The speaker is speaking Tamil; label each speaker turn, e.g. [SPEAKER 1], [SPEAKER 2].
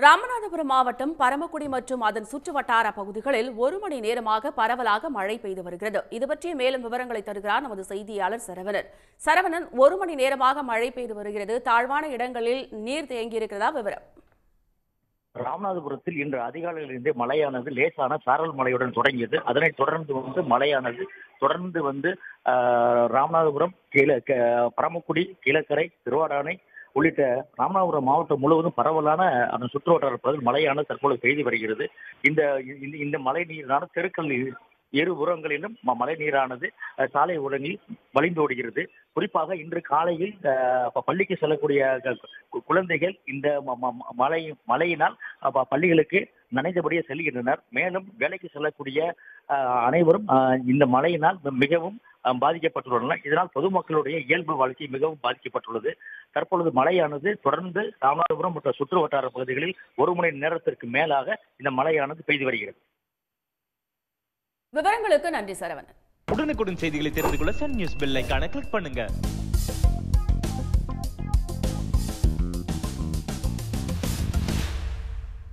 [SPEAKER 1] ராமநாதபுரம் மாவட்டம் பரமக்குடி மற்றும் அதன் சுற்றுவட்டார பகுதிகளில் ஒரு மணி நேரமாக பரவலாக மழை பெய்து வருகிறது இது பற்றிய மேலும் விவரங்களை தருகிறார் நமது செய்தியாளர் சரவணன் சரவணன் ஒரு மணி நேரமாக மழை பெய்து வருகிறது தாழ்வான இடங்களில் நீர் தேங்கியிருக்கிறதா விவரம்
[SPEAKER 2] ராமநாதபுரத்தில் இன்று அதிகாலையிலிருந்தே மழையானது லேசான சாரல் மழையுடன் தொடங்கியது அதனைத் தொடர்ந்து வந்து மழையானது தொடர்ந்து வந்து ஆஹ், ராமநாதபுரம் கீழ க- பரமக்குடி கீழக்கரை திருவாடானை உள்ளிட்ட ராமநாதபுரம் மாவட்டம் முழுவதும் பரவலான அந்த சுற்றுவட்டார பகுதியில் மழையானது தற்பொழுது பெய்து வருகிறது இந்த இந்த- இந்த மழை நீரான தெருக்கள் இரு புறங்களிலும் ம- மழை நீரானது அஹ், சாலை உடனில் வழிந்தோடுகிறது குறிப்பாக இன்று காலையில் அஹ், ப- பள்ளிக்கு செல்லக்கூடிய க- கு- குழந்தைகள் இந்த ம- ம- மழை மழையினால் அப்ப பள்ளிகளுக்கு நனைந்தபடியே செல்கின்றனர் மேலும் வேலைக்கு செல்லக்கூடிய அஹ், அனைவரும் அஹ், இந்த மழையினால் மிகவும் அஹ், பாதிக்கப்பட்டுள்ளனர் இதனால் பொதுமக்களுடைய இயல்பு வாழ்க்கை மிகவும் பாதிக்கப்பட்டுள்ளது தற்பொழுது மழையானது தொடர்ந்து ராமநாதபுரம் மற்றும் சுற்று வட்டார பகுதிகளில் ஒரு மணி நேரத்திற்கு மேலாக இந்த மழையானது பெய்து வருகிறது
[SPEAKER 1] விவரங்களுக்கு நன்றி சரவணன்
[SPEAKER 3] உடனுக்குடன் செய்திகளை தெரிந்து கொள்ள சன் நியூஸ் பெல் ஐகானை கிளிக் பண்ணுங்க